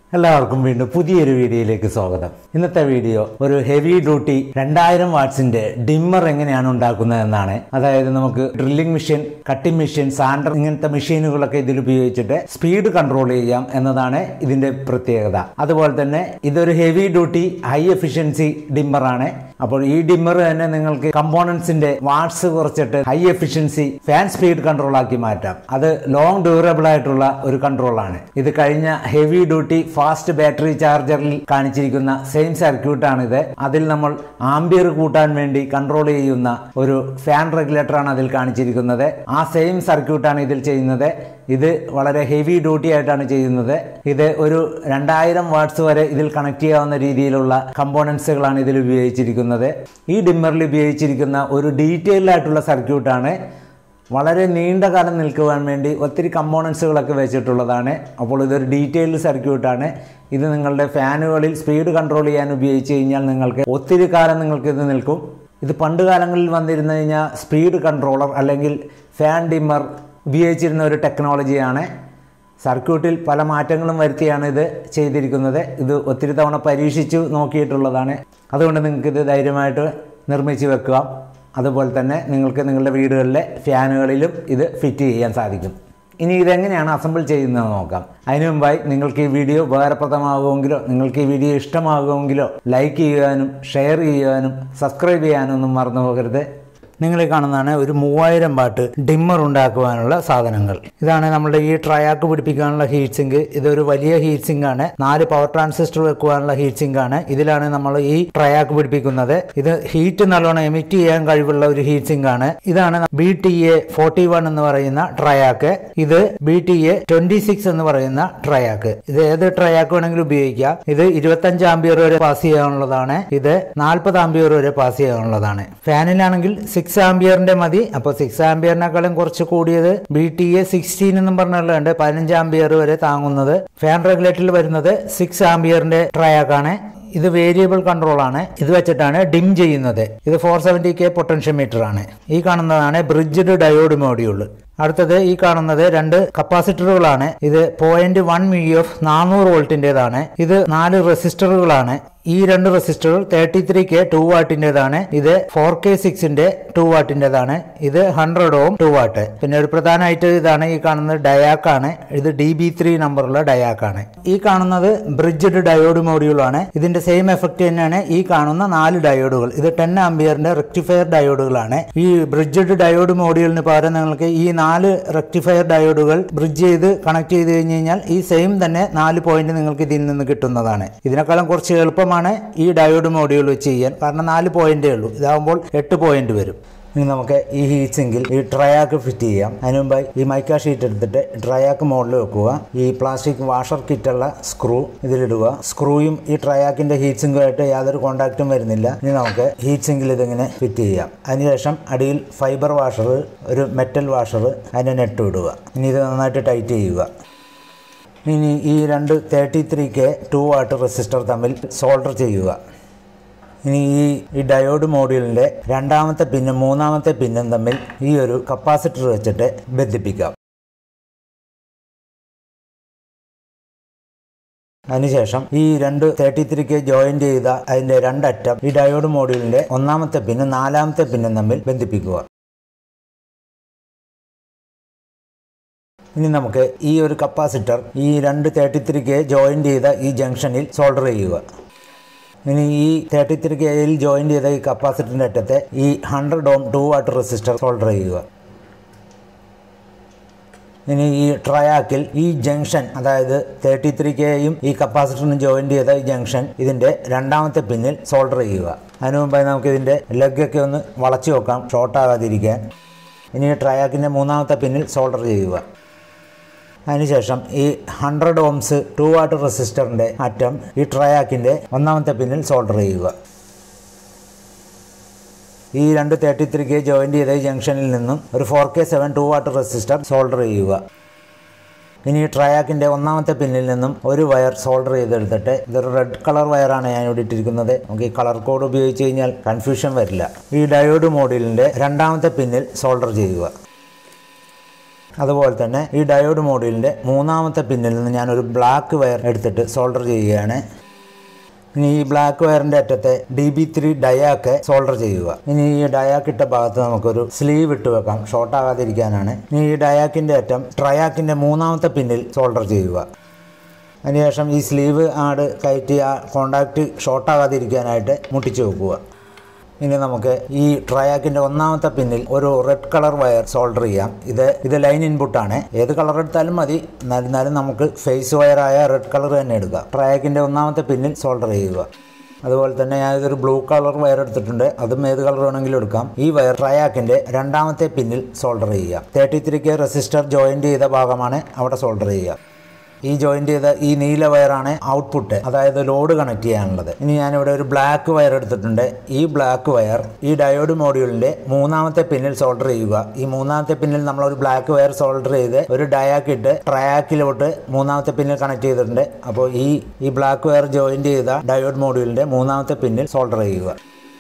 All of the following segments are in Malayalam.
എല്ലാവർക്കും വീണ്ടും പുതിയൊരു വീഡിയോയിലേക്ക് സ്വാഗതം ഇന്നത്തെ വീഡിയോ ഒരു ഹെവി ഡ്യൂട്ടി രണ്ടായിരം വാട്ട്സിന്റെ ഡിമ്മർ എങ്ങനെയാണ് ഉണ്ടാക്കുന്നത് എന്നാണ് അതായത് നമുക്ക് drilling machine cutting machine sander ഇങ്ങനത്തെ മെഷീനുകളൊക്കെ ഇതിൽ ഉപയോഗിച്ചിട്ട് സ്പീഡ് കൺട്രോൾ ചെയ്യാം എന്നതാണ് ഇതിന്റെ പ്രത്യേകത അതുപോലെ തന്നെ ഇതൊരു heavy duty high efficiency dimmer ആണ് അപ്പോൾ ഈ ഡിമ്മർ തന്നെ നിങ്ങൾക്ക് കമ്പോണൻസിന്റെ വാട്ട്സ് കുറച്ചിട്ട് high efficiency fan speed control ആക്കി മാറ്റാം അത് ലോങ് ഡ്യൂറബിൾ ആയിട്ടുള്ള ഒരു കൺട്രോൾ ആണ് ഇത് കഴിഞ്ഞ ഹെവി ഡ്യൂട്ടി ഫാസ്റ്റ് ബാറ്ററി ചാർജറിൽ കാണിച്ചിരിക്കുന്ന സെയിം സർക്യൂട്ട് ആണ് ഇത് അതിൽ നമ്മൾ ആംബിയർ കൂട്ടാൻ വേണ്ടി കൺട്രോൾ ചെയ്യുന്ന ഒരു ഫാൻ റെഗുലേറ്റർ ആണ് അതിൽ കാണിച്ചിരിക്കുന്നത് ആ സെയിം സർക്യൂട്ടാണ് ഇതിൽ ചെയ്യുന്നത് ഇത് വളരെ ഹെവി ഡ്യൂട്ടി ആയിട്ടാണ് ചെയ്യുന്നത് ഇത് ഒരു രണ്ടായിരം വാട്ട്സ് വരെ ഇതിൽ കണക്ട് ചെയ്യാവുന്ന രീതിയിലുള്ള കമ്പോണൻസുകളാണ് ഇതിൽ ഉപയോഗിച്ചിരിക്കുന്നത് ഈ ഡിമ്മറിൽ ഉപയോഗിച്ചിരിക്കുന്ന ഒരു ഡീറ്റെയിൽഡ് ആയിട്ടുള്ള സർക്യൂട്ടാണ് വളരെ നീണ്ട കാലം നിൽക്കുവാൻ വേണ്ടി ഒത്തിരി കമ്പോണൻസുകളൊക്കെ വെച്ചിട്ടുള്ളതാണ് അപ്പോൾ ഇതൊരു ഡീറ്റെയിൽഡ് സർക്യൂട്ടാണ് ഇത് നിങ്ങളുടെ ഫാനുകളിൽ സ്പീഡ് കൺട്രോൾ ചെയ്യാൻ ഉപയോഗിച്ച് കഴിഞ്ഞാൽ നിങ്ങൾക്ക് ഒത്തിരി കാലം നിങ്ങൾക്ക് ഇത് നിൽക്കും ഇത് പണ്ട് കാലങ്ങളിൽ വന്നിരുന്നു കഴിഞ്ഞാൽ സ്പീഡ് കൺട്രോളർ അല്ലെങ്കിൽ ഫാൻ ഡിമ്മർ ഉപയോഗിച്ചിരുന്ന ഒരു ടെക്നോളജിയാണ് സർക്യൂട്ടിൽ പല മാറ്റങ്ങളും വരുത്തിയാണ് ഇത് ചെയ്തിരിക്കുന്നത് ഇത് ഒത്തിരി തവണ പരീക്ഷിച്ചു നോക്കിയിട്ടുള്ളതാണ് അതുകൊണ്ട് നിങ്ങൾക്ക് ഇത് ധൈര്യമായിട്ട് നിർമ്മിച്ച് വെക്കുക അതുപോലെ തന്നെ നിങ്ങൾക്ക് നിങ്ങളുടെ വീടുകളിലെ ഫാനുകളിലും ഇത് ഫിറ്റ് ചെയ്യാൻ സാധിക്കും ഇനി ഇതെങ്ങനെയാണ് അസംബിൾ ചെയ്യുന്നത് നോക്കാം അതിനു മുമ്പായി നിങ്ങൾക്ക് ഈ വീഡിയോ ഉപകാരപ്രദമാകുമെങ്കിലോ നിങ്ങൾക്ക് ഈ വീഡിയോ ഇഷ്ടമാകുമെങ്കിലോ ലൈക്ക് ചെയ്യാനും ഷെയർ ചെയ്യാനും സബ്സ്ക്രൈബ് ചെയ്യാനും ഒന്നും മറന്നു പോകരുത് നിങ്ങൾ കാണുന്നതാണ് ഒരു മൂവായിരം വാട്ട് ഡിമ്മർ ഉണ്ടാക്കുവാനുള്ള സാധനങ്ങൾ ഇതാണ് നമ്മുടെ ഈ ട്രയാക്ക് പിടിപ്പിക്കാനുള്ള ഹീറ്റ് സിങ്ക് ഇതൊരു വലിയ ഹീറ്റ് സിങ്ക് ആണ് നാല് പവർ ട്രാൻസിസ്റ്റർ വെക്കുവാനുള്ള ഹീറ്റ് സിങ്ക് ആണ് ഇതിലാണ് നമ്മൾ ഈ ട്രയാക്ക് പിടിപ്പിക്കുന്നത് ഇത് ഹീറ്റ് നല്ലോണം എമിറ്റ് ചെയ്യാൻ കഴിവുള്ള ഒരു ഹീറ്റ് സിങ്ക് ആണ് ഇതാണ് B T A forty one എന്ന് പറയുന്ന ട്രയാക്ക് ഇത് B T A twenty six എന്ന് പറയുന്ന ട്രയാക്ക് ഇത് ഏത് ട്രയാക്ക് വേണമെങ്കിലും ഉപയോഗിക്കാം ഇത് ഇരുപത്തഞ്ച് ആംബിയർ വരെ പാസ് ചെയ്യാനുള്ളതാണ് ഇത് നാൽപ്പത് ആംബിയർ വരെ പാസ് ചെയ്യാനുള്ളതാണ് ഫാനിലാണെങ്കിൽ സിക്സ് ആംബിയറിന്റെ മതി അപ്പോൾ സിക്സ് ആംബിയറിനേക്കാളും കുറച്ച് കൂടിയത് ബി ടി എ സിക്സ്റ്റീൻ എന്നും പറഞ്ഞുള്ളതുണ്ട് പതിനഞ്ച് ആംബിയർ വരെ താങ്ങുന്നത് ഫാൻ റെഗുലേറ്ററിൽ വരുന്നത് സിക്സ് ആംബിയറിന്റെ ട്രയാക്കാണ് ഇത് വേരിയബിൾ കൺട്രോൾ ആണ് ഇത് വെച്ചിട്ടാണ് ഡിം ചെയ്യുന്നത് ഇത് ഫോർ സെവൻറ്റി കെ പൊട്ടൻഷ്യമീറ്റർ ആണ് ഈ കാണുന്നതാണ് ബ്രിഡ്ജ്ഡ് ഡയോഡ് മോഡ്യൂൾ അടുത്തത് ഈ കാണുന്നത് രണ്ട് കപ്പാസിറ്ററുകളാണ് ഇത് പോയിന്റ് വൺ വി എഫ് നാനൂറ് വോൾട്ടിൻ്റെതാണ് ഇത് നാല് റെസിസ്റ്ററുകളാണ് ഈ രണ്ട് റെസിസ്റ്ററുകൾ തേർട്ടി ത്രീ കെ ടു വാട്ടിൻ്റെതാണ് ഇത് ഫോർ കെ സിക്സിന്റെ ടു വാട്ടിൻ്റെതാണ് ഇത് ഹൺഡ്രഡ് ഓം ടു വാട്ട് പിന്നെ ഒരു പ്രധാനമായിട്ട് ഇതാണ് ഈ കാണുന്നത് ഡയാക്കാണ് ഇത് ഡി ബി ത്രീ നമ്പറുള്ള ഡയാക്കാണ് ഈ കാണുന്നത് ബ്രിഡ്ജഡ് ഡയോഡ് മോഡ്യൂൾ ആണ് ഇതിന്റെ സെയിം എഫക്റ്റ് തന്നെയാണ് ഈ കാണുന്ന നാല് ഡയോഡുകൾ ഇത് ടെൻ ആംബിയറിന്റെ റെക്ടിഫയർ ഡയോഡുകളാണ് ഈ ബ്രിഡ്ജഡ് ഡയോഡ് മോഡ്യൂളിന് പകരം നിങ്ങൾക്ക് ഈ നാല് റെക്ടിഫയർ ഡയോഡുകൾ ബ്രിഡ്ജ് ചെയ്ത് കണക്ട് ചെയ്ത് കഴിഞ്ഞ് കഴിഞ്ഞാൽ ഈ സെയിം തന്നെ നാല് പോയിന്റ് നിങ്ങൾക്ക് ഇതിൽ നിന്ന് കിട്ടുന്നതാണ് ഇതിനേക്കാളും കുറച്ച് എളുപ്പമാണ് ഈ ഡയോഡ് മോഡ്യൂൾ വെച്ച് ചെയ്യാൻ കാരണം നാല് പോയിന്റേ ഉള്ളൂ ഇതാകുമ്പോൾ എട്ട് പോയിന്റ് വരും ഇനി നമുക്ക് ഈ ഹീറ്റ് സിങ്കിൽ ഈ ട്രയാക്ക് ഫിറ്റ് ചെയ്യാം അതിന് മുമ്പായി ഈ മൈക്ക ഷീറ്റ് എടുത്തിട്ട് ട്രയാക്ക് മോഡിൽ വെക്കുക ഈ പ്ലാസ്റ്റിക് വാഷർ കിറ്റുള്ള സ്ക്രൂ ഇതിലിടുക സ്ക്രൂയും ഈ ട്രയാക്കിന്റെ ഹീറ്റ് സിങ്കുമായിട്ട് യാതൊരു കോണ്ടാക്റ്റും വരുന്നില്ല ഇനി നമുക്ക് ഹീറ്റ് സിങ്കിൽ ഇതിങ്ങനെ ഫിറ്റ് ചെയ്യാം അതിനുശേഷം അടിയിൽ ഫൈബർ വാഷർ ഒരു മെറ്റൽ വാഷർ അതിൻ്റെ നെറ്റ് ഇടുക ഇനി ഇത് നന്നായിട്ട് ടൈറ്റ് ചെയ്യുക ഇനി ഈ രണ്ട് thirty three K two watt resistor തമ്മിൽ സോൾഡർ ചെയ്യുക ഇനി ഈ ഈ ഡയോഡ് മോഡ്യൂളിൻ്റെ രണ്ടാമത്തെ പിന്നും മൂന്നാമത്തെ പിന്നും തമ്മിൽ ഈ ഒരു കപ്പാസിറ്റർ വെച്ചിട്ട് ബന്ധിപ്പിക്കാം അതിനുശേഷം ഈ രണ്ട് തേർട്ടി ത്രീ കെ ജോയിന്റ് ചെയ്ത അതിന്റെ രണ്ടറ്റം ഈ ഡയോഡ് മോഡ്യൂളിന്റെ ഒന്നാമത്തെ പിന്നും നാലാമത്തെ പിന്നും തമ്മിൽ ബന്ധിപ്പിക്കുക ഇനി നമുക്ക് ഈ ഒരു കപ്പാസിറ്റർ ഈ രണ്ട് തേർട്ടി ത്രീ കെ ജോയിന്റ് ചെയ്ത ഈ ജംഗ്ഷനിൽ സോൾഡർ ചെയ്യുക ഇനി ഈ തേർട്ടി ത്രീ കെയിൽ ജോയിന്റ് ചെയ്ത ഈ കപ്പാസിറ്ററിന്റെ അറ്റത്തെ ഈ hundred ohm two watt resistor solder ചെയ്യുക ഇനി ഈ ട്രയാക്കിൽ ഈ ജംഗ്ഷൻ അതായത് തേർട്ടി ത്രീ കെയും ഈ കപ്പാസിറ്ററിന് ജോയിന്റ് ചെയ്ത ഈ ജംഗ്ഷൻ ഇതിന്റെ രണ്ടാമത്തെ പിന്നിൽ സോൾഡർ ചെയ്യുക അതിനു മുമ്പായി നമുക്ക് ഇതിന്റെ ലെഗൊക്കെ ഒന്ന് വളച്ചു വെക്കാം ഷോർട്ട് ആകാതിരിക്കാൻ ഇനി ട്രയാക്കിന്റെ മൂന്നാമത്തെ പിന്നിൽ സോൾഡർ ചെയ്യുക അതിനുശേഷം ഈ ഹൺഡ്രഡ് ഓംസ് ടു വാട്ട് റെസിസ്റ്ററിന്റെ അറ്റം ഈ ട്രയാക്കിന്റെ ഒന്നാമത്തെ പിന്നിൽ സോൾഡർ ചെയ്യുക ഈ രണ്ട് തേർട്ടി ത്രീ കെ ജോയിന്റ് ചെയ്ത ഈ ജംഗ്ഷനിൽ നിന്നും ഒരു four K seven two watt resistor solder ചെയ്യുക ഇനി ട്രയാക്കിന്റെ ഒന്നാമത്തെ പിന്നിൽ നിന്നും ഒരു വയർ സോൾഡർ ചെയ്തെടുത്തിട്ട് ഇതൊരു റെഡ് കളർ വയറാണ് ഞാൻ ഇവിടെ ഇട്ടിരിക്കുന്നത് നമുക്ക് ഈ കളർ കോഡ് ഉപയോഗിച്ച് കഴിഞ്ഞാൽ കൺഫ്യൂഷൻ വരില്ല ഈ ഡയോഡ് മോഡലിന്റെ രണ്ടാമത്തെ പിന്നിൽ സോൾഡർ ചെയ്യുക അതുപോലെ തന്നെ ഈ ഡയോഡ് മോഡ്യൂളിൻ്റെ മൂന്നാമത്തെ പിന്നിൽ നിന്ന് ഞാനൊരു ബ്ലാക്ക് വയർ എടുത്തിട്ട് സോൾഡർ ചെയ്യുകയാണ് ഇനി ഈ ബ്ലാക്ക് വയറിന്റെ അറ്റത്തെ D B three diac solder ചെയ്യുക ഇനി ഈ ഡയാക്ക് ഇട്ട ഭാഗത്ത് നമുക്കൊരു സ്ലീവ് ഇട്ട് വെക്കാം ഷോർട്ട് ആകാതിരിക്കാനാണ് ഇനി ഈ ഡയാക്കിന്റെ അറ്റം ട്രയാക്കിന്റെ മൂന്നാമത്തെ പിന്നിൽ സോൾഡർ ചെയ്യുക അതിനുശേഷം ഈ സ്ലീവ് ആട് കയറ്റി ആ കോണ്ടാക്റ്റ് ഷോർട്ട് ആകാതിരിക്കാനായിട്ട് മുട്ടിച്ചു വെക്കുക ഇനി നമുക്ക് ഈ ട്രയാക്കിന്റെ ഒന്നാമത്തെ പിന്നിൽ ഒരു റെഡ് കളർ വയർ സോൾഡർ ചെയ്യാം ഇത് ഇത് ലൈൻ ഇൻപുട്ടാണ് ഏത് കളർ എടുത്താലും മതി എന്നാലും നമുക്ക് ഫേസ് വയറായ റെഡ് കളർ തന്നെ എടുക്കാം ട്രയാക്കിന്റെ ഒന്നാമത്തെ പിന്നിൽ സോൾഡർ ചെയ്യുക അതുപോലെ തന്നെ ഞാൻ ഇതൊരു ബ്ലൂ കളർ വയർ എടുത്തിട്ടുണ്ട് അതും ഏത് കളർ വേണമെങ്കിലും എടുക്കാം ഈ വയർ ട്രയാക്കിന്റെ രണ്ടാമത്തെ പിന്നിൽ സോൾഡർ ചെയ്യുക തേർട്ടി ത്രീക്ക് റെസിസ്റ്റർ ജോയിന്റ് ചെയ്ത ഭാഗമാണ് അവിടെ സോൾഡർ ചെയ്യുക ഈ ജോയിന്റ് ചെയ്ത ഈ നീല വയറാണ് ഔട്ട്പുട്ട് അതായത് ലോഡ് കണക്ട് ചെയ്യാനുള്ളത് ഇനി ഞാനിവിടെ ഒരു ബ്ലാക്ക് വയർ എടുത്തിട്ടുണ്ട് ഈ ബ്ലാക്ക് വയർ ഈ ഡയോഡ് മോഡ്യൂളിന്റെ മൂന്നാമത്തെ പിന്നിൽ സോൾഡർ ചെയ്യുക ഈ മൂന്നാമത്തെ പിന്നിൽ നമ്മൾ ഒരു ബ്ലാക്ക് വയർ സോൾഡർ ചെയ്ത് ഒരു ഡയാക്ക് ഇട്ട് ട്രയാക്കിലോട്ട് മൂന്നാമത്തെ പിന്നിൽ കണക്ട് ചെയ്തിട്ടുണ്ട് അപ്പോൾ ഈ ഈ ബ്ലാക്ക് വയർ ജോയിന്റ് ചെയ്ത ഡയോഡ് മോഡ്യൂളിന്റെ മൂന്നാമത്തെ പിന്നിൽ സോൾഡർ ചെയ്യുക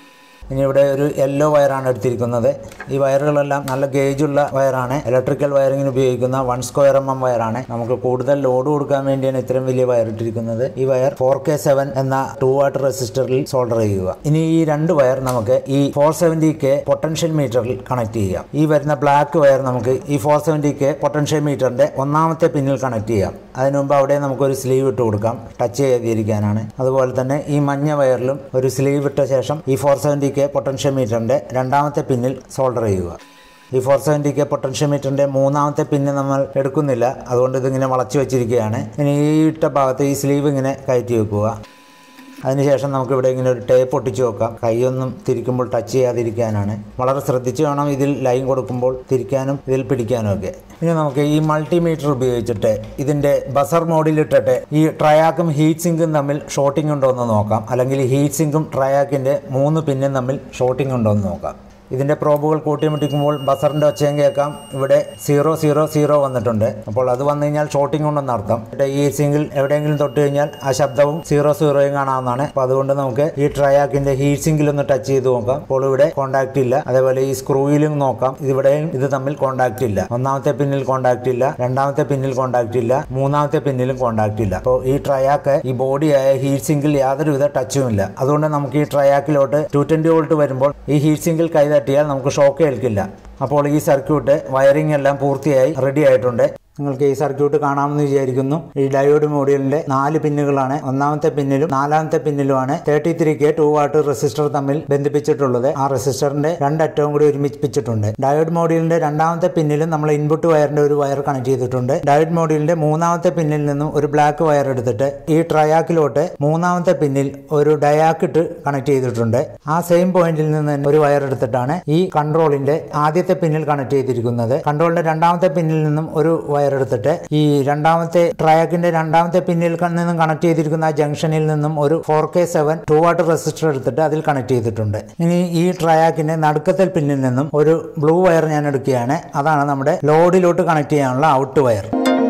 ഇനി ഇവിടെ ഒരു യെല്ലോ വയറാണ് എടുത്തിരിക്കുന്നത് ഈ വയറുകളെല്ലാം നല്ല ഗേജുള്ള വയറാണ് ഇലക്ട്രിക്കൽ വയറിങ്ങിന് ഉപയോഗിക്കുന്ന വൺ സ്ക്വയർ എം എം വയറാണ് നമുക്ക് കൂടുതൽ ലോഡ് കൊടുക്കാൻ വേണ്ടിയാണ് ഇത്രയും വലിയ വയർ ഇട്ടിരിക്കുന്നത് ഈ വയർ ഫോർ കെ സെവൻ എന്ന ടു വാട്ട് റെസിസ്റ്ററിൽ സോൾഡർ ചെയ്യുക ഇനി ഈ രണ്ട് വയർ നമുക്ക് ഈ ഫോർ സെവൻറ്റി കെ പൊട്ടൻഷ്യൽ മീറ്ററിൽ കണക്ട് ചെയ്യാം ഈ വരുന്ന ബ്ലാക്ക് വയർ നമുക്ക് ഈ ഫോർ സെവൻറ്റി കെ പൊട്ടൻഷ്യൽ മീറ്ററിന്റെ ഒന്നാമത്തെ പിന്നിൽ കണക്ട് ചെയ്യാം അതിനു മുമ്പ് അവിടെ നമുക്കൊരു സ്ലീവ് ഇട്ട് കൊടുക്കാം ടച്ച് ചെയ്യാതിരിക്കാനാണ് അതുപോലെ തന്നെ ഈ മഞ്ഞ വയറിലും ഒരു സ്ലീവ് ഇട്ട ശേഷം ഈ ഫോർ സെവൻറ്റി കെ പൊട്ടൻഷ്യൽ മീറ്ററിന്റെ രണ്ടാമത്തെ പിന്നിൽ സോൾഡർ ചെയ്യുക ഈ ഫോർ സെവൻറ്റി കെ പൊട്ടൻഷ്യൽ മീറ്ററിന്റെ മൂന്നാമത്തെ പിന്ന് നമ്മൾ എടുക്കുന്നില്ല അതുകൊണ്ട് ഇതിങ്ങനെ വളച്ചു വെച്ചിരിക്കുകയാണ് ഇനി ഈ ഇട്ട ഭാഗത്ത് ഈ സ്ലീവ് ഇങ്ങനെ കയറ്റി വെക്കുക അതിനുശേഷം നമുക്ക് ഇവിടെ ഇങ്ങനെ ഒരു ടേപ്പ് ഒട്ടിച്ച് വെക്കാം കൈയൊന്നും തിരിക്കുമ്പോൾ ടച്ച് ചെയ്യാതിരിക്കാനാണ് വളരെ ശ്രദ്ധിച്ച് വേണം ഇതിൽ ലൈൻ കൊടുക്കുമ്പോൾ തിരിക്കാനും ഇതിൽ പിടിക്കാനും ഒക്കെ ഇനി നമുക്ക് ഈ മൾട്ടിമീറ്റർ ഉപയോഗിച്ചിട്ട് ഇതിന്റെ ബസർ മോഡിലിട്ടിട്ട് ഈ ട്രയാക്കും ഹീറ്റ് സിങ്കും തമ്മിൽ ഷോട്ടിംഗ് ഉണ്ടോ എന്ന് നോക്കാം അല്ലെങ്കിൽ ഹീറ്റ് സിങ്കും ട്രയാക്കിന്റെ മൂന്ന് പിന്നും തമ്മിൽ ഷോട്ടിംഗ് ഉണ്ടോ എന്ന് നോക്കാം ഇതിന്റെ പ്രോബുകൾ കൂട്ടിമുട്ടിക്കുമ്പോൾ ബസറിന്റെ ഒച്ചയും കേൾക്കാം ഇവിടെ സീറോ സീറോ സീറോ വന്നിട്ടുണ്ട് അപ്പോൾ അത് വന്നു കഴിഞ്ഞാൽ ഷോട്ടിംഗ് ഉണ്ടെന്ന് അർത്ഥം ഇവിടെ ഈ സിംഗിൾ എവിടെയെങ്കിലും തൊട്ട് കഴിഞ്ഞാൽ ആ ശബ്ദവും സീറോ സീറോയും കാണാവുന്നതാണ് അപ്പോൾ അതുകൊണ്ട് നമുക്ക് ഈ ട്രയാക്കിന്റെ ഹീറ്റ് സിംഗിൽ ഒന്ന് ടച്ച് ചെയ്ത് നോക്കാം അപ്പോൾ ഇവിടെ കോണ്ടാക്ട് ഇല്ല അതേപോലെ ഈ സ്ക്രൂയിലും നോക്കാം ഇവിടെയും ഇത് തമ്മിൽ കോണ്ടാക്ട് ഇല്ല ഒന്നാമത്തെ പിന്നിൽ കോണ്ടാക്ട് ഇല്ല രണ്ടാമത്തെ പിന്നിൽ കോണ്ടാക്ട് ഇല്ല മൂന്നാമത്തെ പിന്നിലും കോണ്ടാക്ട് ഇല്ല അപ്പോൾ ഈ ട്രയാക്ക് ഈ ബോഡിയായ ഹീറ്റ് സിംഗിൽ യാതൊരുവിധ ടച്ചും ഇല്ല അതുകൊണ്ട് നമുക്ക് ഈ ട്രയാക്കിലോട്ട് ടു ട്വന്റി വോൾട്ട് വരുമ്പോൾ ഈ ഹീറ്റ് സിംഗിൽ കൈ തട്ടിയാൽ നമുക്ക് ഷോക്ക് ഏൽക്കില്ല അപ്പോൾ ഈ സർക്യൂട്ട് വയറിംഗ് എല്ലാം പൂർത്തിയായി റെഡി ആയിട്ടുണ്ട് നിങ്ങൾക്ക് ഈ സർക്യൂട്ട് കാണാമെന്ന് വിചാരിക്കുന്നു ഈ ഡയോഡ് മോഡ്യൂളിന്റെ നാല് പിന്നുകളാണ് ഒന്നാമത്തെ പിന്നിലും നാലാമത്തെ പിന്നിലുമാണ് thirty three K two watt resistor തമ്മിൽ ബന്ധിപ്പിച്ചിട്ടുള്ളത് ആ റെസിസ്റ്ററിന്റെ രണ്ടറ്റവും കൂടി ഒരുമിപ്പിച്ചിട്ടുണ്ട് ഡയോഡ് മോഡ്യൂളിന്റെ രണ്ടാമത്തെ പിന്നിലും നമ്മൾ ഇൻപുട്ട് വയറിന്റെ ഒരു വയർ കണക്ട് ചെയ്തിട്ടുണ്ട് ഡയോഡ് മോഡ്യൂളിന്റെ മൂന്നാമത്തെ പിന്നിൽ നിന്നും ഒരു ബ്ലാക്ക് വയർ എടുത്തിട്ട് ഈ ട്രയാക്കിലോട്ട് മൂന്നാമത്തെ പിന്നിൽ ഒരു ഡയാക്ക് ഇട്ട് കണക്ട് ചെയ്തിട്ടുണ്ട് ആ സെയിം പോയിന്റിൽ നിന്ന് തന്നെ ഒരു വയർ എടുത്തിട്ടാണ് ഈ കൺട്രോളിന്റെ ആദ്യത്തെ പിന്നിൽ കണക്ട് ചെയ്തിരിക്കുന്നത് കൺട്രോളിന്റെ രണ്ടാമത്തെ പിന്നിൽ നിന്നും ഒരു വയർ എടുത്തിട്ട് ഈ രണ്ടാമത്തെ ട്രയാക്കിന്റെ രണ്ടാമത്തെ പിന്നിൽ ക- നിന്നും കണക്ട് ചെയ്തിരിക്കുന്ന ആ ജംഗ്ഷനിൽ നിന്നും ഒരു four K seven two watt resistor എടുത്തിട്ട് അതിൽ കണക്ട് ചെയ്തിട്ടുണ്ട് ഇനി ഈ ട്രയാക്കിന്റെ നടുക്കത്തെ പിന്നിൽ നിന്നും ഒരു ബ്ലൂ വയർ ഞാൻ എടുക്കുകയാണ് അതാണ് നമ്മുടെ ലോഡിലോട്ട് കണക്ട് ചെയ്യാനുള്ള ഔട്ട് വയർ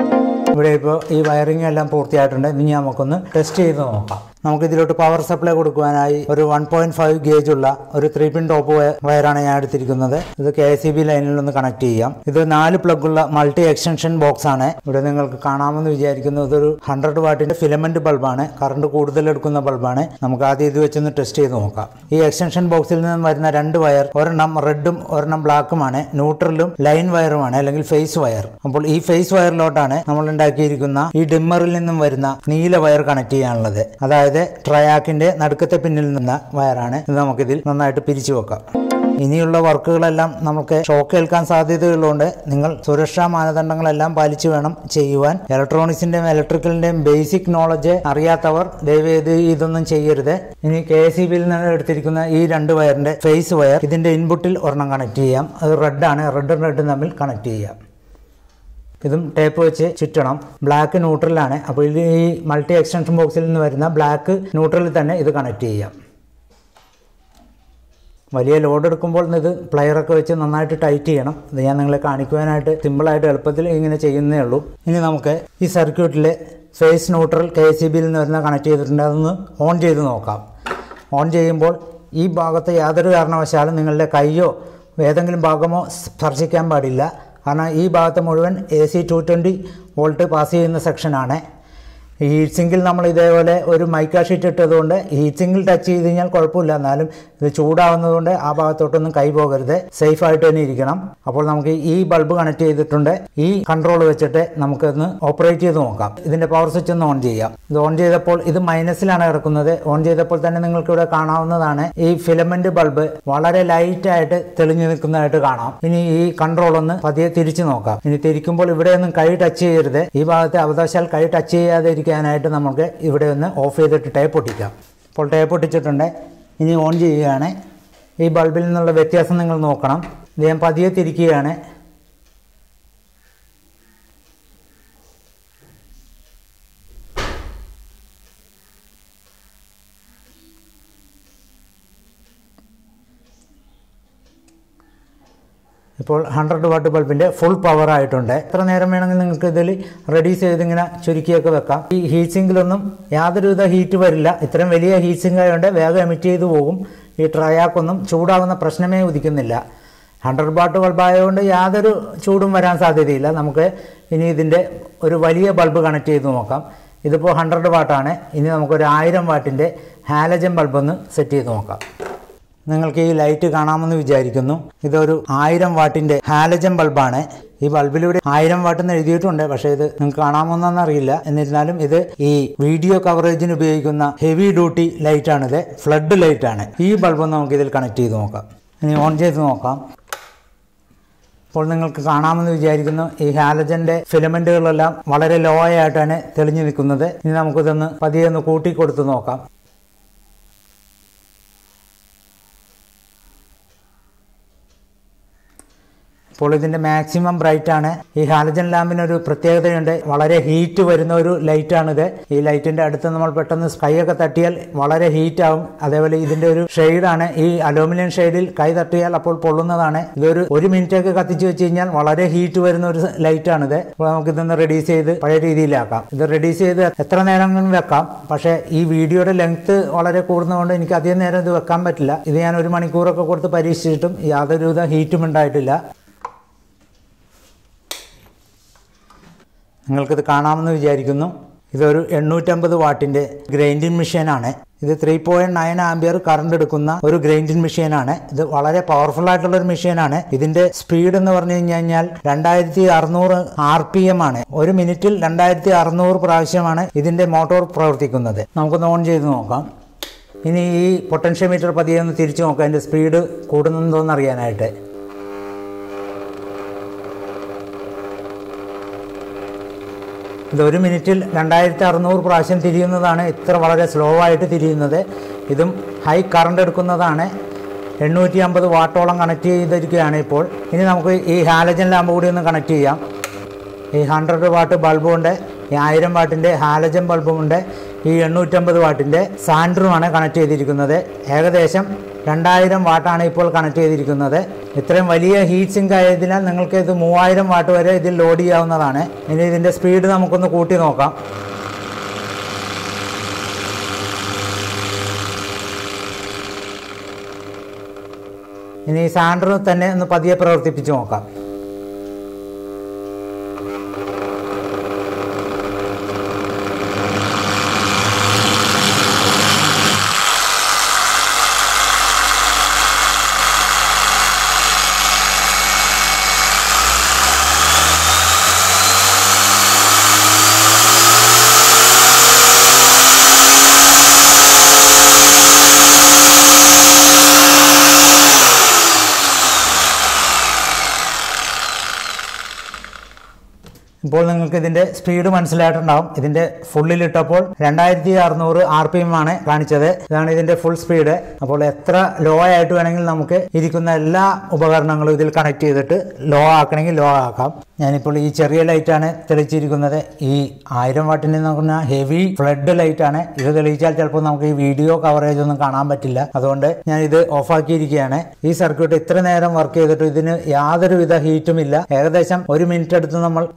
ഇവിടെ ഇപ്പോൾ ഈ വയറിംഗ് എല്ലാം പൂർത്തിയായിട്ടുണ്ട് ഇനി നമുക്കൊന്ന് ടെസ്റ്റ് ചെയ്ത് നോക്കാം നമുക്ക് ഇതിലോട്ട് പവർ സപ്ലൈ കൊടുക്കുവാനായി ഒരു വൺ പോയിന്റ് ഫൈവ് ഗേജ് ഉള്ള ഒരു ത്രീ പിൻ ടോപ്പ് വയറാണ് ഞാൻ എടുത്തിരിക്കുന്നത് ഇത് കെ എസ് ബി ലൈനിൽ ഒന്ന് കണക്ട് ചെയ്യാം ഇത് നാല് പ്ലഗ് ഉള്ള മൾട്ടി എക്സ്റ്റൻഷൻ ബോക്സ് ആണ് ഇവിടെ നിങ്ങൾക്ക് കാണാമെന്ന് വിചാരിക്കുന്നു ഇതൊരു ഹൺഡ്രഡ് വാട്ടിന്റെ ഫിലമെന്റ് ബൾബാണ് കറണ്ട് കൂടുതൽ എടുക്കുന്ന ബൾബാണ് നമുക്ക് ആദ്യം ഇത് വെച്ചൊന്ന് ടെസ്റ്റ് ചെയ്ത് നോക്കാം ഈ എക്സ്റ്റൻഷൻ ബോക്സിൽ നിന്നും വരുന്ന രണ്ട് വയർ ഒരെണ്ണം റെഡും ഒരെണ്ണം ബ്ലാക്കുമാണ് ന്യൂട്രലും ലൈൻ വയറുമാണ് അല്ലെങ്കിൽ ഫേസ് വയർ അപ്പോൾ ഈ ഫേസ് വയറിലോട്ടാണ് നമ്മൾ ഉണ്ടാക്കിയിരിക്കുന്ന ഈ ഡിമ്മറിൽ നിന്നും വരുന്ന നീല വയർ കണക്ട് ചെയ്യാനുള്ളത് അതായത് ട്രയാക്കിന്റെ നടുക്കത്തെ പിന്നിൽ നിന്ന വയറാണ് ഇത് നമുക്കിതിൽ നന്നായിട്ട് പിരിച്ചു വെക്കാം ഇനിയുള്ള വർക്കുകളെല്ലാം നമുക്ക് ഷോക്ക് ഏൽക്കാൻ സാധ്യതയുള്ളതുകൊണ്ട് നിങ്ങൾ സുരക്ഷാ മാനദണ്ഡങ്ങളെല്ലാം പാലിച്ചു വേണം ചെയ്യുവാൻ ഇലക്ട്രോണിക്സിന്റെയും ഇലക്ട്രിക്കലിന്റെയും ബേസിക് നോളജ് അറിയാത്തവർ ദയവേത് ഇതൊന്നും ചെയ്യരുത് ഇനി കെ എസ് ബിയിൽ നിന്ന് എടുത്തിരിക്കുന്ന ഈ രണ്ട് വയറിന്റെ ഫേസ് വയർ ഇതിന്റെ ഇൻപുട്ടിൽ ഒരെണ്ണം കണക്ട് ചെയ്യാം അത് റെഡാണ് റെഡും റെഡും തമ്മിൽ കണക്ട് ചെയ്യാം ഇതും ടേപ്പ് വെച്ച് ചുറ്റണം ബ്ലാക്ക് ന്യൂട്രലാണ് അപ്പോൾ ഇത് ഈ മൾട്ടി എക്സ്റ്റൻഷൻ ബോക്സിൽ നിന്ന് വരുന്ന ബ്ലാക്ക് ന്യൂട്രലിൽ തന്നെ ഇത് കണക്ട് ചെയ്യാം വലിയ ലോഡ് എടുക്കുമ്പോൾ ഇത് പ്ലെയറൊക്കെ വെച്ച് നന്നായിട്ട് ടൈറ്റ് ചെയ്യണം ഇത് ഞാൻ നിങ്ങളെ കാണിക്കുവാനായിട്ട് സിമ്പിളായിട്ട് എളുപ്പത്തിൽ ഇങ്ങനെ ചെയ്യുന്നേ ഉള്ളൂ ഇനി നമുക്ക് ഈ സർക്യൂട്ടിൽ ഫേസ് ന്യൂട്രൽ കെ സി ബിയിൽ നിന്ന് വരുന്ന കണക്ട് ചെയ്തിട്ടുണ്ട് അതൊന്ന് ഓൺ ചെയ്ത് നോക്കാം ഓൺ ചെയ്യുമ്പോൾ ഈ ഭാഗത്ത് യാതൊരു കാരണവശാലും നിങ്ങളുടെ കൈയോ ഏതെങ്കിലും ഭാഗമോ സ്പർശിക്കാൻ പാടില്ല കാരണം ഈ ഭാഗത്ത് മുഴുവൻ A C two twenty volt pass ചെയ്യുന്ന സെക്ഷനാണ് ഹീറ്റ് സിങ്കിൽ നമ്മൾ ഇതേപോലെ ഒരു മൈക്ക ഷീറ്റ് ഇട്ടതുകൊണ്ട് ഹീറ്റ് സിങ്കിൽ ടച്ച് ചെയ്ത് കഴിഞ്ഞാൽ കുഴപ്പമില്ല എന്നാലും ഇത് ചൂടാവുന്നതുകൊണ്ട് ആ ഭാഗത്തോട്ടൊന്നും കൈ പോകരുത് സേഫ് ആയിട്ട് തന്നെ ഇരിക്കണം അപ്പോൾ നമുക്ക് ഈ ബൾബ് കണക്ട് ചെയ്തിട്ടുണ്ട് ഈ കൺട്രോൾ വെച്ചിട്ട് നമുക്കൊന്ന് ഓപ്പറേറ്റ് ചെയ്ത് നോക്കാം ഇതിന്റെ പവർ സ്വിച്ച് ഒന്ന് ഓൺ ചെയ്യാം ഇത് ഓൺ ചെയ്തപ്പോൾ ഇത് മൈനസിലാണ് കിടക്കുന്നത് ഓൺ ചെയ്തപ്പോൾ തന്നെ നിങ്ങൾക്ക് ഇവിടെ കാണാവുന്നതാണ് ഈ ഫിലമെന്റ് ബൾബ് വളരെ ലൈറ്റ് ആയിട്ട് തെളിഞ്ഞു നിൽക്കുന്നതായിട്ട് കാണാം ഇനി ഈ കൺട്രോൾ ഒന്ന് പതിയെ തിരിച്ചു നോക്കാം ഇനി തിരിക്കുമ്പോൾ ഇവിടെ ഒന്നും കൈ ടച്ച് ചെയ്യരുത് ഈ ഭാഗത്തെ അവകാശാൽ കൈ ടച്ച് ചെയ്യാതെ ഇരിക്കാനായിട്ട് നമുക്ക് ഇവിടെ ഒന്ന് ഓഫ് ചെയ്തിട്ട് ടേപ്പ് ഒട്ടിക്കാം അപ്പോൾ ടേപ്പ് ഒട്ടിച്ചിട്ടുണ്ട് ഇനി ഓൺ ചെയ്യുകയാണ് ഈ ബൾബിൽ നിന്നുള്ള വ്യത്യാസം നിങ്ങൾ നോക്കണം ഇത് ഞാൻ പതിയെ തിരിക്കുകയാണ് ഇപ്പോൾ ഹൺഡ്രഡ് വാട്ട് ബൾബിൻ്റെ ഫുൾ പവർ ആയിട്ടുണ്ട് എത്ര നേരം വേണമെങ്കിൽ നിങ്ങൾക്ക് ഇതിൽ റെഡ്യൂസ് ചെയ്ത് ഇങ്ങനെ ചുരുക്കിയൊക്കെ വെക്കാം ഈ ഹീറ്റ് സിങ്കിലൊന്നും യാതൊരുവിധ ഹീറ്റ് വരില്ല ഇത്രയും വലിയ ഹീറ്റ് സിങ്ക് ആയതുകൊണ്ട് വേഗം എമിറ്റ് ചെയ്ത് പോകും ഈ ട്രയാക്കൊന്നും ചൂടാകുന്ന പ്രശ്നമേ ഉദിക്കുന്നില്ല ഹൺഡ്രഡ് വാട്ട് ബൾബ് ആയതുകൊണ്ട് യാതൊരു ചൂടും വരാൻ സാധ്യതയില്ല നമുക്ക് ഇനി ഇതിൻ്റെ ഒരു വലിയ ബൾബ് കണക്ട് ചെയ്ത് നോക്കാം ഇതിപ്പോൾ ഹൺഡ്രഡ് വാട്ടാണ് ഇനി നമുക്കൊരു ആയിരം വാട്ടിൻ്റെ ഹാലജൻ ബൾബ് ഒന്ന് സെറ്റ് ചെയ്ത് നോക്കാം നിങ്ങൾക്ക് ഈ ലൈറ്റ് കാണാമെന്ന് വിചാരിക്കുന്നു ഇതൊരു ആയിരം വാട്ടിന്റെ ഹാലജൻ ബൾബാണ് ഈ ബൾബിലൂടെ ആയിരം വാട്ട് എന്ന് എഴുതിയിട്ടുണ്ട് പക്ഷേ ഇത് നിങ്ങൾക്ക് കാണാമെന്നൊന്നും അറിയില്ല എന്നിരുന്നാലും ഇത് ഈ വീഡിയോ കവറേജിന് ഉപയോഗിക്കുന്ന ഹെവി ഡ്യൂട്ടി ലൈറ്റ് ആണിത് ഫ്ലഡ് ലൈറ്റ് ആണ് ഈ ബൾബ് നമുക്ക് ഇതിൽ കണക്ട് ചെയ്ത് നോക്കാം ഇനി ഓൺ ചെയ്ത് നോക്കാം ഇപ്പോൾ നിങ്ങൾക്ക് കാണാമെന്ന് വിചാരിക്കുന്നു ഈ ഹാലജന്റെ ഫിലമെന്റുകളെല്ലാം വളരെ ലോ ആയിട്ടാണ് തെളിഞ്ഞു നിൽക്കുന്നത് ഇനി നമുക്കിതൊന്ന് പതിയെ ഒന്ന് കൂട്ടി കൊടുത്ത് നോക്കാം ഇപ്പോൾ ഇതിന്റെ മാക്സിമം ബ്രൈറ്റ് ആണ് ഈ ഹാലജൻ ലാമ്പിന് ഒരു പ്രത്യേകതയുണ്ട് വളരെ ഹീറ്റ് വരുന്ന ഒരു ലൈറ്റ് ആണിത് ഈ ലൈറ്റിന്റെ അടുത്ത് നമ്മൾ പെട്ടെന്ന് സ്കൈ ഒക്കെ തട്ടിയാൽ വളരെ ഹീറ്റ് ആവും അതേപോലെ ഇതിന്റെ ഒരു ഷെയ്ഡാണ് ഈ അലൂമിനിയം ഷെയ്ഡിൽ കൈ തട്ടിയാൽ അപ്പോൾ പൊള്ളുന്നതാണ് ഇതൊരു ഒരു മിനിറ്റ് ഒക്കെ കത്തിച്ച് വെച്ച് കഴിഞ്ഞാൽ വളരെ ഹീറ്റ് വരുന്ന ഒരു ലൈറ്റ് ആണിത് അപ്പോൾ നമുക്ക് ഇതൊന്ന് റെഡ്യൂസ് ചെയ്ത് പഴയ രീതിയിലാക്കാം ഇത് റെഡ്യൂസ് ചെയ്ത് എത്ര നേരം വേണമെങ്കിലും വെക്കാം പക്ഷേ ഈ വീഡിയോയുടെ ലെങ്ത് വളരെ കൂടുന്നതുകൊണ്ട് എനിക്ക് അധികം നേരം ഇത് വെക്കാൻ പറ്റില്ല ഇത് ഞാൻ ഒരു മണിക്കൂറൊക്കെ കൊടുത്ത് പരീക്ഷിച്ചിട്ടും യാതൊരുവിധ ഹീറ്റും ഉണ്ടായിട്ടില്ല നിങ്ങൾക്കിത് കാണാമെന്ന് വിചാരിക്കുന്നു ഇതൊരു എണ്ണൂറ്റമ്പത് വാട്ടിന്റെ ഗ്രൈൻഡിങ് മെഷീനാണ് ഇത് three point nine ampere current എടുക്കുന്ന ഒരു ഗ്രൈൻഡിങ് മെഷീനാണ് ഇത് വളരെ പവർഫുൾ ആയിട്ടുള്ള ഒരു മെഷീനാണ് ഇതിന്റെ സ്പീഡ് എന്ന് പറഞ്ഞു കഴിഞ്ഞാൽ രണ്ടായിരത്തി അറുന്നൂറ് ആർ പി എം ആണ് ഒരു മിനിറ്റിൽ രണ്ടായിരത്തി അറുന്നൂറ് പ്രാവശ്യമാണ് ഇതിന്റെ മോട്ടോർ പ്രവർത്തിക്കുന്നത് നമുക്കൊന്ന് ഓൺ ചെയ്ത് നോക്കാം ഇനി ഈ പൊട്ടൻഷ്യോമീറ്റർ പതിയെ ഒന്ന് തിരിച്ചു നോക്കാം അതിന്റെ സ്പീഡ് കൂടുന്നുണ്ടോന്ന് അറിയാനായിട്ട് ഇത് ഒരു മിനിറ്റിൽ രണ്ടായിരത്തി അറുന്നൂറ് പ്രാവശ്യം തിരിയുന്നതാണ് ഇത്ര വളരെ സ്ലോ ആയിട്ട് തിരിയുന്നത് ഇതും ഹൈ കറണ്ട് എടുക്കുന്നതാണ് എണ്ണൂറ്റി അമ്പത് വാട്ടോളം കണക്ട് ചെയ്തിരിക്കുകയാണ് ഇപ്പോൾ ഇനി നമുക്ക് ഈ ഹാലജൻ ലാമ്പ് കൂടി ഒന്ന് കണക്ട് ചെയ്യാം ഈ ഹൺഡ്രഡ് വാട്ട് ബൾബുണ്ട് ഈ ആയിരം വാട്ടിൻ്റെ ഹാലജൻ ബൾബുമുണ്ട് ഈ എണ്ണൂറ്റമ്പത് വാട്ടിൻ്റെ സാൻഡറുമാണ് കണക്ട് ചെയ്തിരിക്കുന്നത് ഏകദേശം രണ്ടായിരം വാട്ടാണ് ഇപ്പോൾ കണക്ട് ചെയ്തിരിക്കുന്നത് ഇത്രയും വലിയ ഹീറ്റ് സിങ്ക് ആയതിനാൽ നിങ്ങൾക്ക് ഇത് മൂവായിരം വാട്ട് വരെ ഇതിൽ ലോഡ് ചെയ്യാവുന്നതാണ് ഇനി ഇതിൻ്റെ സ്പീഡ് നമുക്കൊന്ന് കൂട്ടി നോക്കാം ഇനി ഈ സാൻഡർ തന്നെ ഒന്ന് പതിയെ പ്രവർത്തിപ്പിച്ച് നോക്കാം ഇപ്പോൾ നിങ്ങൾക്ക് ഇതിന്റെ സ്പീഡ് മനസ്സിലായിട്ടുണ്ടാവും ഇതിന്റെ ഫുള്ളിലിട്ടപ്പോൾ രണ്ടായിരത്തി അറുന്നൂറ് ആർ പി എം ആണ് കാണിച്ചത് ഇതാണ് ഇതിന്റെ ഫുൾ സ്പീഡ് അപ്പോൾ എത്ര ലോ ആയിട്ട് വേണമെങ്കിൽ നമുക്ക് ഇരിക്കുന്ന എല്ലാ ഉപകരണങ്ങളും ഇതിൽ കണക്ട് ചെയ്തിട്ട് ലോ ആക്കണമെങ്കിൽ ലോ ആക്കാം ഞാനിപ്പോൾ ഈ ചെറിയ ലൈറ്റാണ് തെളിച്ചിരിക്കുന്നത് ഈ ആയിരം വാട്ടിന് എന്ന് പറഞ്ഞാൽ ഹെവി ഫ്ലഡ് ലൈറ്റ് ആണ് ഇത് തെളിയിച്ചാൽ ചിലപ്പോൾ നമുക്ക് ഈ വീഡിയോ കവറേജ് ഒന്നും കാണാൻ പറ്റില്ല അതുകൊണ്ട് ഞാൻ ഇത് ഓഫാക്കിയിരിക്കുകയാണ് ഈ സർക്യൂട്ട് ഇത്ര നേരം വർക്ക് ചെയ്തിട്ട് ഇതിന് യാതൊരുവിധ ഹീറ്റും ഇല്ല ഏകദേശം ഒരു മിനിറ്റ് എടുത്ത് നമ്മൾ ഈ ഫുള്ള്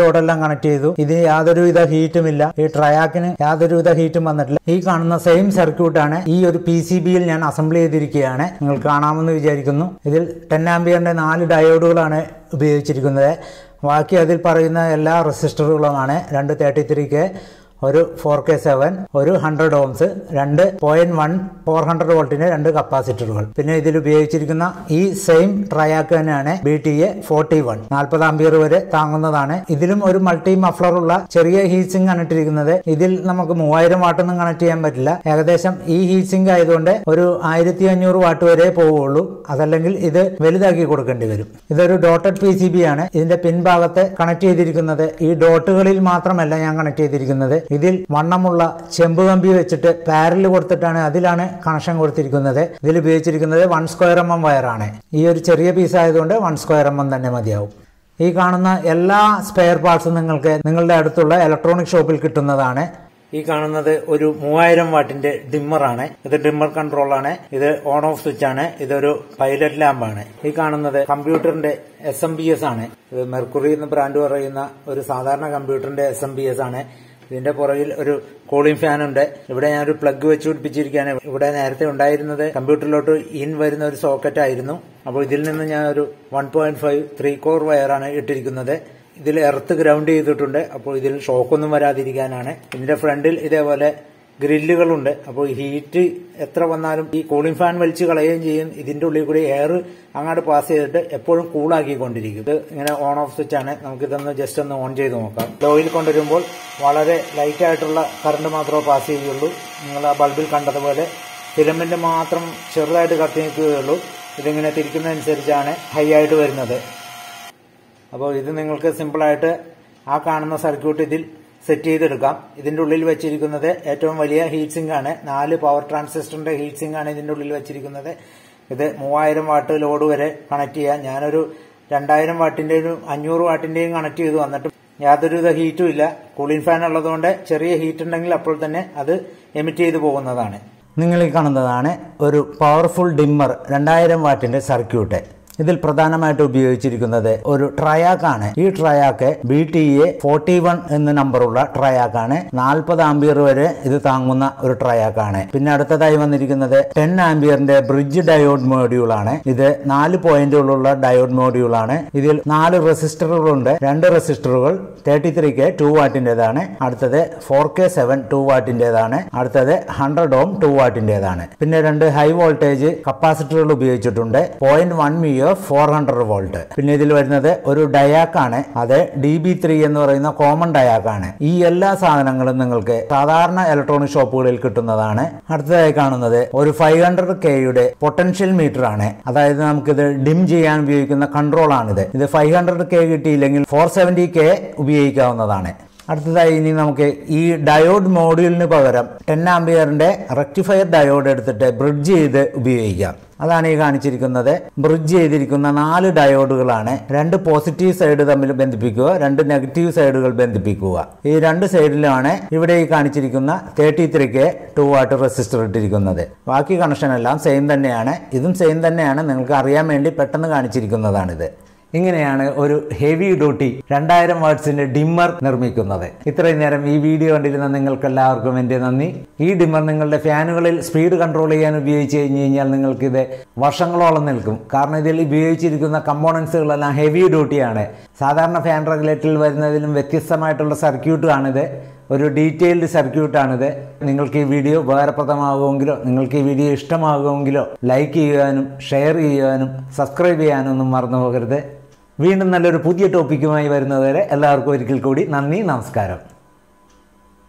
ലോഡെല്ലാം കണക്ട് ചെയ്തു ഇത് യാതൊരുവിധ ഹീറ്റും ഇല്ല ഈ ട്രയാക്കിന് യാതൊരുവിധ ഹീറ്റും വന്നിട്ടില്ല ഈ കാണുന്ന സെയിം സർക്യൂട്ടാണ് ഈ ഒരു പി സി ബിയിൽ ഞാൻ അസംബിൾ ചെയ്തിരിക്കുകയാണ് നിങ്ങൾ കാണാമെന്ന് വിചാരിക്കുന്നു ഇതിൽ ടെൻ ആംബിയറിന്റെ നാല് ഡയോഡുകളാണ് ഉപയോഗിച്ചിരിക്കുന്നത് ബാക്കി അതിൽ പറയുന്ന എല്ലാ റെസിസ്റ്ററുകളുമാണ് രണ്ട് തേർട്ടി ത്രീ കെ ഒരു ഫോർ കെ സെവൻ ഒരു ഹൺഡ്രഡ് ഓംസ് രണ്ട് പോയിന്റ് വൺ ഫോർ ഹൺഡ്രഡ് വോൾട്ടിന്റെ രണ്ട് കപ്പാസിറ്ററുകൾ പിന്നെ ഇതിൽ ഉപയോഗിച്ചിരിക്കുന്ന ഈ സെയിം ട്രയാക്ക് തന്നെയാണ് B T A forty one നാൽപ്പത് ആംബിയർ വരെ താങ്ങുന്നതാണ് ഇതിലും ഒരു മൾട്ടി മഫ്ലർ ഉള്ള ചെറിയ ഹീറ്റ് സിങ്ക് ആണ് ഇട്ടിരിക്കുന്നത് ഇതിൽ നമുക്ക് മൂവായിരം വാട്ടൊന്നും കണക്ട് ചെയ്യാൻ പറ്റില്ല ഏകദേശം ഈ ഹീറ്റ് സിങ്ക് ആയതുകൊണ്ട് ഒരു ആയിരത്തി അഞ്ഞൂറ് വാട്ട് വരെ പോവുള്ളൂ അതല്ലെങ്കിൽ ഇത് വലുതാക്കി കൊടുക്കേണ്ടി വരും ഇതൊരു ഡോട്ടഡ് പി സി ബി ആണ് ഇതിന്റെ പിൻഭാഗത്ത് കണക്ട് ചെയ്തിരിക്കുന്നത് ഈ ഡോട്ടുകളിൽ മാത്രമല്ല ഞാൻ കണക്ട് ചെയ്തിരിക്കുന്നത് ഇതിൽ വണ്ണമുള്ള ചെമ്പ് കമ്പി വെച്ചിട്ട് പാരൽ കൊടുത്തിട്ടാണ് അതിലാണ് കണക്ഷൻ കൊടുത്തിരിക്കുന്നത് ഇതിൽ ഉപയോഗിച്ചിരിക്കുന്നത് വൺ സ്ക്വയർ എം എം വയറാണ് ഈ ഒരു ചെറിയ പീസ് ആയതുകൊണ്ട് വൺ സ്ക്വയർ എം എം തന്നെ മതിയാവും ഈ കാണുന്ന എല്ലാ സ്പെയർ പാർട്സും നിങ്ങൾക്ക് നിങ്ങളുടെ അടുത്തുള്ള ഇലക്ട്രോണിക് ഷോപ്പിൽ കിട്ടുന്നതാണ് ഈ കാണുന്നത് ഒരു മൂവായിരം വാട്ടിന്റെ ഡിമ്മറാണ് ഇത് ഡിമ്മർ കൺട്രോൾ ആണ് ഇത് ഓൺ ഓഫ് സ്വിച്ച് ആണ് ഇതൊരു പൈലറ്റ് ലാമ്പ് ആണ് ഈ കാണുന്നത് കമ്പ്യൂട്ടറിന്റെ എസ് എം ബി എസ് ആണ് ഇത് മെർക്കുറി എന്ന ബ്രാൻഡ് പറയുന്ന ഒരു സാധാരണ കമ്പ്യൂട്ടറിന്റെ എസ് എം ബി എസ് ആണ് ഇതിന്റെ പുറകിൽ ഒരു കൂളിംഗ് ഫാൻ ഉണ്ട് ഇവിടെ ഞാൻ ഒരു പ്ലഗ് വെച്ച് പിടിപ്പിച്ചിരിക്കുകയാണ് ഇവിടെ നേരത്തെ ഉണ്ടായിരുന്നത് കമ്പ്യൂട്ടറിലോട്ട് ഇൻ വരുന്ന ഒരു സോക്കറ്റ് ആയിരുന്നു അപ്പോൾ ഇതിൽ നിന്ന് ഞാൻ ഒരു one point five three core വയറാണ് ഇട്ടിരിക്കുന്നത് ഇതിൽ എർത്ത് ഗ്രൗണ്ട് ചെയ്തിട്ടുണ്ട് അപ്പോൾ ഇതിൽ ഷോക്കൊന്നും വരാതിരിക്കാനാണ് ഇതിന്റെ ഫ്രണ്ടിൽ ഇതേപോലെ ഗ്രില്ലുകളുണ്ട് അപ്പോൾ ഹീറ്റ് എത്ര വന്നാലും ഈ കൂളിംഗ് ഫാൻ വലിച്ചു കളയുകയും ചെയ്യും ഇതിന്റെ ഉള്ളിൽ കൂടി എയർ അങ്ങോട്ട് പാസ് ചെയ്തിട്ട് എപ്പോഴും കൂളാക്കിക്കൊണ്ടിരിക്കും ഇത് ഇങ്ങനെ ഓൺ ഓഫ് സ്വിച്ച് ആണ് നമുക്ക് ഇതൊന്ന് ജസ്റ്റ് ഒന്ന് ഓൺ ചെയ്ത് നോക്കാം ലോയിൽ കൊണ്ടുവരുമ്പോൾ വളരെ ലൈറ്റ് ആയിട്ടുള്ള കറണ്ട് മാത്രമേ പാസ് ചെയ്യുള്ളൂ നിങ്ങൾ ആ ബൾബിൽ കണ്ടതുപോലെ ഫിലമെന്റ് മാത്രം ചെറുതായിട്ട് കത്തി നിൽക്കുകയുള്ളൂ ഇതിങ്ങനെ തിരിക്കുന്നതനുസരിച്ചാണ് ഹൈ ആയിട്ട് വരുന്നത് അപ്പോൾ ഇത് നിങ്ങൾക്ക് സിമ്പിളായിട്ട് ആ കാണുന്ന സർക്യൂട്ട് ഇതിൽ സെറ്റ് ചെയ്തെടുക്കാം ഇതിന്റെ ഉള്ളിൽ വെച്ചിരിക്കുന്നത് ഏറ്റവും വലിയ ഹീറ്റ് സിങ്ക് ആണ് നാല് പവർ ട്രാൻസിസ്റ്ററിന്റെ ഹീറ്റ് സിങ്ക് ആണ് ഇതിന്റെ ഉള്ളിൽ വെച്ചിരിക്കുന്നത് ഇത് മൂവായിരം വാട്ട് ലോഡ് വരെ കണക്ട് ചെയ്യാം ഞാനൊരു രണ്ടായിരം വാട്ടിന്റെയും അഞ്ഞൂറ് വാട്ടിന്റെയും കണക്ട് ചെയ്തു വന്നിട്ട് യാതൊരുവിധ ഹീറ്റും ഇല്ല കൂളിംഗ് ഫാൻ ഉള്ളതുകൊണ്ട് ചെറിയ ഹീറ്റ് ഉണ്ടെങ്കിൽ അപ്പോൾ തന്നെ അത് എമിറ്റ് ചെയ്തു പോകുന്നതാണ് നിങ്ങൾ ഈ കാണുന്നതാണ് ഒരു പവർഫുൾ ഡിമ്മർ രണ്ടായിരം വാട്ടിന്റെ സർക്യൂട്ട് ഇതിൽ പ്രധാനമായിട്ട് ഉപയോഗിച്ചിരിക്കുന്നത് ഒരു ട്രയാക്ക് ആണ് ഈ triac B T A forty one എന്ന നമ്പറുള്ള ട്രയാക്ക് ആണ് നാൽപ്പത് ആംബിയർ വരെ ഇത് താങ്ങുന്ന ഒരു ട്രയാക്ക് ആണ് പിന്നെ അടുത്തതായി വന്നിരിക്കുന്നത് ടെൻ ആംബിയറിന്റെ ബ്രിഡ്ജ് ഡയോഡ് മോഡ്യൂൾ ആണ് ഇത് നാല് പോയിന്റുകളുള്ള ഡയോഡ് മോഡ്യൂൾ ആണ് ഇതിൽ നാല് റെസിസ്റ്ററുകളുണ്ട് രണ്ട് റെസിസ്റ്ററുകൾ തേർട്ടി ത്രീ കെ ടു വാട്ടിന്റേതാണ് അടുത്തത് ഫോർ കെ സെവൻ ടു വാട്ടിന്റേതാണ് അടുത്തത് ഹൺഡ്രഡ് ഓം ടു വാട്ടിന്റേതാണ് പിന്നെ രണ്ട് ഹൈ വോൾട്ടേജ് കപ്പാസിറ്ററുകൾ ഉപയോഗിച്ചിട്ടുണ്ട് പോയിന്റ് വൺ മി ഫോർ ഹൺഡ്രഡ് വോൾട്ട് പിന്നെ ഇതിൽ വരുന്നത് ഒരു ഡയാക്ക് ആണ് അത് ഡി ബി ത്രീ എന്ന് പറയുന്ന കോമൺ ഡയാക്ക് ആണ് ഈ എല്ലാ സാധനങ്ങളും നിങ്ങൾക്ക് സാധാരണ ഇലക്ട്രോണിക് ഷോപ്പുകളിൽ കിട്ടുന്നതാണ് അടുത്തതായി കാണുന്നത് ഒരു ഫൈവ് ഹൺഡ്രഡ് കെയുടെ പൊട്ടൻഷ്യൽ മീറ്റർ ആണ് അതായത് നമുക്കിത് ഡിം ചെയ്യാൻ ഉപയോഗിക്കുന്ന കൺട്രോൾ ആണിത് ഇത് ഫൈവ് ഹൺഡ്രഡ് കെ കിട്ടിയില്ലെങ്കിൽ ഫോർ സെവൻറ്റി കെ ഉപയോഗിക്കാവുന്നതാണ് അടുത്തതായി ഇനി നമുക്ക് ഈ ഡയോഡ് മോഡ്യൂളിന് പകരം ടെൻ ആംബിയറിന്റെ റെക്ടിഫയർ ഡയോഡ് എടുത്തിട്ട് ബ്രിഡ്ജ് ചെയ്ത് ഉപയോഗിക്കാം അതാണ് ഈ കാണിച്ചിരിക്കുന്നത് ബ്രിഡ്ജ് ചെയ്തിരിക്കുന്ന നാല് ഡയോഡുകളാണ് രണ്ട് പോസിറ്റീവ് സൈഡ് തമ്മിൽ ബന്ധിപ്പിക്കുക രണ്ട് നെഗറ്റീവ് സൈഡുകൾ ബന്ധിപ്പിക്കുക ഈ രണ്ട് സൈഡിലാണ് ഇവിടെ ഈ കാണിച്ചിരിക്കുന്ന thirty three K two watt resistor ഇട്ടിരിക്കുന്നത് ബാക്കി കണക്ഷൻ എല്ലാം സെയിം തന്നെയാണ് ഇതും സെയിം തന്നെയാണ് നിങ്ങൾക്ക് അറിയാൻ വേണ്ടി പെട്ടെന്ന് കാണിച്ചിരിക്കുന്നതാണിത് ഇങ്ങനെയാണ് ഒരു ഹെവി ഡ്യൂട്ടി രണ്ടായിരം വാട്ട്സിന്റെ ഡിമ്മർ നിർമ്മിക്കുന്നത് ഇത്രയും നേരം ഈ വീഡിയോ കണ്ടിരുന്ന നിങ്ങൾക്ക് എല്ലാവർക്കും എൻ്റെ നന്ദി ഈ ഡിമ്മർ നിങ്ങളുടെ ഫാനുകളിൽ സ്പീഡ് കൺട്രോൾ ചെയ്യാൻ ഉപയോഗിച്ച് കഴിഞ്ഞ് കഴിഞ്ഞാൽ നിങ്ങൾക്ക് ഇത് വർഷങ്ങളോളം നിൽക്കും കാരണം ഇതിൽ ഉപയോഗിച്ചിരിക്കുന്ന കമ്പോണൻസുകളെല്ലാം ഹെവി ഡ്യൂട്ടിയാണ് സാധാരണ ഫാൻ റെഗുലേറ്ററിൽ വരുന്നതിലും വ്യത്യസ്തമായിട്ടുള്ള സർക്യൂട്ടാണിത് ഒരു ഡീറ്റെയിൽഡ് സർക്യൂട്ടാണിത് നിങ്ങൾക്ക് ഈ വീഡിയോ ഉപകാരപ്രദമാകുമെങ്കിലോ നിങ്ങൾക്ക് ഈ വീഡിയോ ഇഷ്ടമാകുമെങ്കിലോ ലൈക്ക് ചെയ്യാനും ഷെയർ ചെയ്യാനും സബ്സ്ക്രൈബ് ചെയ്യാനും ഒന്നും മറന്നു പോകരുത് വീണ്ടും നല്ലൊരു പുതിയ ടോപ്പിക്കുമായി വരുന്നതുവരെ എല്ലാവർക്കും ഒരിക്കൽ കൂടി നന്ദി നമസ്കാരം